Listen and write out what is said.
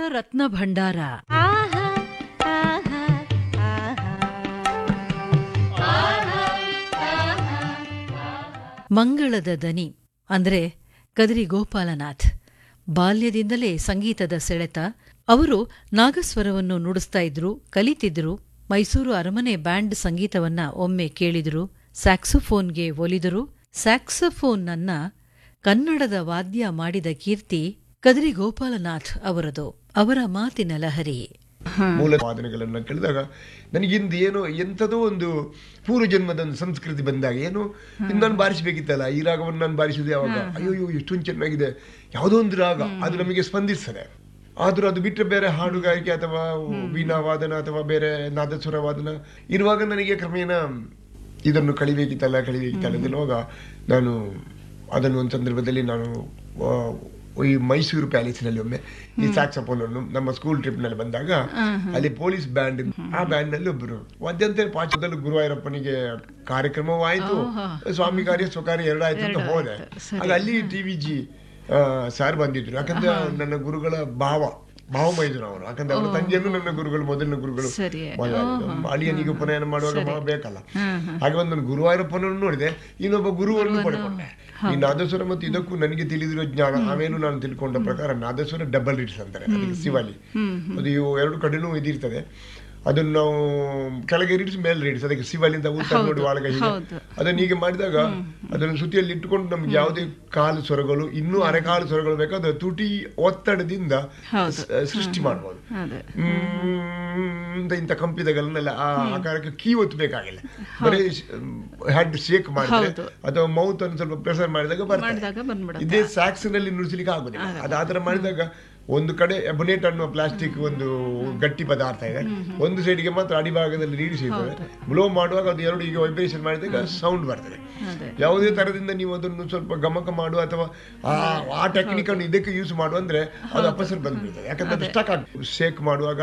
ರತ್ನ ಭಂಡಾರ ಮಂಗಳದ ದನಿ ಅಂದ್ರೆ ಕದರಿ ಗೋಪಾಲನಾಥ್ ಬಾಲ್ಯದಿಂದಲೇ ಸಂಗೀತದ ಸೆಳೆತ ಅವರು ನಾಗಸ್ವರವನ್ನು ನುಡಿಸ್ತಾ ಇದ್ರು ಕಲಿತಿದ್ರು ಮೈಸೂರು ಅರಮನೆ ಬ್ಯಾಂಡ್ ಸಂಗೀತವನ್ನ ಒಮ್ಮೆ ಕೇಳಿದ್ರು ಸ್ಯಾಕ್ಸೋಫೋನ್ಗೆ ಒಲಿದರು ಸ್ಯಾಕ್ಸೋಫೋನ್ನನ್ನ ಕನ್ನಡದ ವಾದ್ಯ ಮಾಡಿದ ಕೀರ್ತಿ ಕದರಿ ಗೋಪಾಲನಾಥ್ ಅವರದು ಅವರ ಮಾತಿನ ಲಹರಿ ಮೂಲ ವಾದನೆಗಳನ್ನ ಕೇಳಿದಾಗ ನನಗಿಂದ ಏನೋ ಎಂಥದೋ ಒಂದು ಪೂರ್ವ ಜನ್ಮದ ಒಂದು ಸಂಸ್ಕೃತಿ ಬಂದಾಗ ಏನು ಇನ್ನು ನಾನು ಬಾರಿಸಬೇಕಿತ್ತಲ್ಲ ಈ ರಾಗವನ್ನು ನಾನು ಬಾರಿಸುವುದು ಯಾವಾಗ ಅಯ್ಯೋ ಅಯ್ಯೋ ಎಷ್ಟೊಂದು ಚೆನ್ನಾಗಿದೆ ಯಾವುದೋ ಒಂದು ರಾಗ ಅದು ನಮಗೆ ಸ್ಪಂದಿಸ್ತದೆ ಆದ್ರೂ ಅದು ಬಿಟ್ಟರೆ ಬೇರೆ ಹಾಡುಗಾರಿಕೆ ಅಥವಾ ವೀಣಾ ವಾದನ ಅಥವಾ ಬೇರೆ ನಾದಸ್ವರ ವಾದನ ಇರುವಾಗ ನನಗೆ ಕ್ರಮೇಣ ಇದನ್ನು ಕಳಿಬೇಕಿತ್ತಲ್ಲ ಕಳಿಬೇಕಿತ್ತಲ್ಲ ಅನ್ನುವಾಗ ನಾನು ಅದನ್ನು ಒಂದು ಸಂದರ್ಭದಲ್ಲಿ ನಾನು ಆ, ಈ ಮೈಸೂರು ಪ್ಯಾಲೇಸಿನಲ್ಲಿ ಒಮ್ಮೆ ಈ ಸ್ಯಾಕ್ಸಫೋನ್ ಅನ್ನು ನಮ್ಮ ಸ್ಕೂಲ್ ಟ್ರಿಪ್ ನಲ್ಲಿ ಬಂದಾಗ ಅಲ್ಲಿ ಪೊಲೀಸ್ ಬ್ಯಾಂಡ್ ಆ ಬ್ಯಾಂಡ್ ನಲ್ಲಿ ಒಬ್ಬರು ವಾದ್ಯಂತರ ಪಾಠದಲ್ಲಿ ಗುರುವಾಯೂರಪ್ಪನಿಗೆ ಕಾರ್ಯಕ್ರಮವಾಯಿತು ಸ್ವಾಮಿ ಕಾರ್ಯ ಸ್ವಕಾರ್ಯ ಎರಡಾಯ್ತು ಅಂತ ಹೋದೆ ಆಗ ಅಲ್ಲಿ ಟಿ ವಿ ಜಿ ಸಾರ್ ಬಂದಿದ್ರು ಯಾಕಂದ್ರೆ ನನ್ನ ಗುರುಗಳ ಭಾವ ಭಾವ ಮೈದ್ರು ಅವರು ಯಾಕಂದ್ರೆ ಅವರ ತಂಗಿಯನ್ನು ನನ್ನ ಗುರುಗಳು ಮೊದಲಿನ ಗುರುಗಳು ಸರಿ. ಮೊದಲಾಗಿ. ಅಳಿಯನಿಗೆ ಉಪನಯನ ಮಾಡುವಾಗ ಮಾವ ಬೇಕಲ್ಲ ಹಾಗೆ ಒಂದು ನಾನು ಗುರುವಾಯೂರಪ್ಪನನ್ನು ನೋಡಿದೆ ಇನ್ನೊಬ್ಬ ಗುರುವನ್ನು ಪಡ್ಕೊಂಡೆ ಈ ನಾದಸ್ವರ ಮತ್ತು ಇದಕ್ಕೂ ನನಗೆ ತಿಳಿದಿರೋ ಜ್ಞಾನ ಆಮೇಲೆ ನಾನು ತಿಳ್ಕೊಂಡ ಪ್ರಕಾರ ನಾದಸ್ವರ ಡಬಲ್ ರೀಡ್ಸ್ ಅಂತಾರೆ ಅದಕ್ಕೆ ಶಿವಾಲಿ ಅದು ಇವು ಎರಡು ಕಡೆನೂ ಇದಿರ್ತದೆ ಅದನ್ನು ನಾವು ಕೆಳಗೆ ರೀಡ್ಸ್ ಮೇಲೆ ರೀಡ್ಸ್ ಅದಕ್ಕೆ ಶಿವಾಲಿಂದ ಊಟ ನೋಡಿ ಒಳಗೆ ಹೀಗೆ ಅದನ್ನ ಹೀಗೆ ಮಾಡಿದಾಗ ಅದನ್ನು ಸುತ್ತಿಯಲ್ಲಿ ಇಟ್ಟುಕೊಂಡು ನಮ್ಗೆ ಯಾವುದೇ ಕಾಲು ಸ್ವರಗಳು ಇನ್ನೂ ಅರೆಕಾಲು ಸ್ವರಗಳು ಬೇಕು ಅದು ತುಟಿ ಒತ್ತಡದಿಂದ ಸ- ಸೃಷ್ಟಿ ಮಾಡ್ಬೋದು ಮ್ಮ್ ಅಂತ ಇಂಥ ಕಂಪಿದಗಳನ್ನೆಲ್ಲ ಆ ಆಕಾರಕ್ಕೆ ಕೀ ಒತ್ತಬೇಕಾಗಿಲ್ಲ ಬರೀ ಹೆಡ್ ಶೇಕ್ ಮಾಡಿದ್ರೆ ಅಥವಾ ಮೌತ್ ಅನ್ನು ಸ್ವಲ್ಪ ಪ್ರೆಸರ್ ಮಾಡಿದಾಗ ಬರ್ತದೆ ಇದೇ ಸ್ಯಾಕ್ಸ್ ನಲ್ಲಿ ನುಡಿಸ್ಲಿಕ್ಕೆ ಆಗುದಿಲ್ಲ ಅದಾತರ ಮಾಡಿದಾಗ ಒಂದು ಕಡೆ ಎಬನೇಟ್ ಅನ್ನುವ ಪ್ಲಾಸ್ಟಿಕ್ ಒಂದು ಗಟ್ಟಿ ಪದಾರ್ಥ ಇದೆ ಒಂದು ಸೈಡ್ಗೆ ಮಾತ್ರ ಅಡಿಭಾಗದಲ್ಲಿ ರೀಡಿಸ್ ಇರ್ತದೆ ಬ್ಲೋ ಮಾಡುವಾಗ ಅದು ಎರಡು ಈಗ ವೈಬ್ರೇಷನ್ ಮಾಡಿದಾಗ ಸೌಂಡ್ ಬರ್ತದೆ ಯಾವುದೇ ತರದಿಂದ ನೀವು ಅದನ್ನು ಸ್ವಲ್ಪ ಗಮಕ ಮಾಡುವ ಅಥವಾ ಆ ಆ ಟೆಕ್ನಿಕ್ ಅನ್ನು ಇದಕ್ಕೆ ಯೂಸ್ ಮಾಡುವ ಅಂದ್ರೆ ಅದು ಅಪಸರ್ ಬಂದ್ಬಿಡ್ತದೆ ಯಾಕಂದ್ರೆ ಅದು ಸ್ಟಕ್ ಆಗ್ತದೆ ಶೇಕ್ ಮಾಡುವಾಗ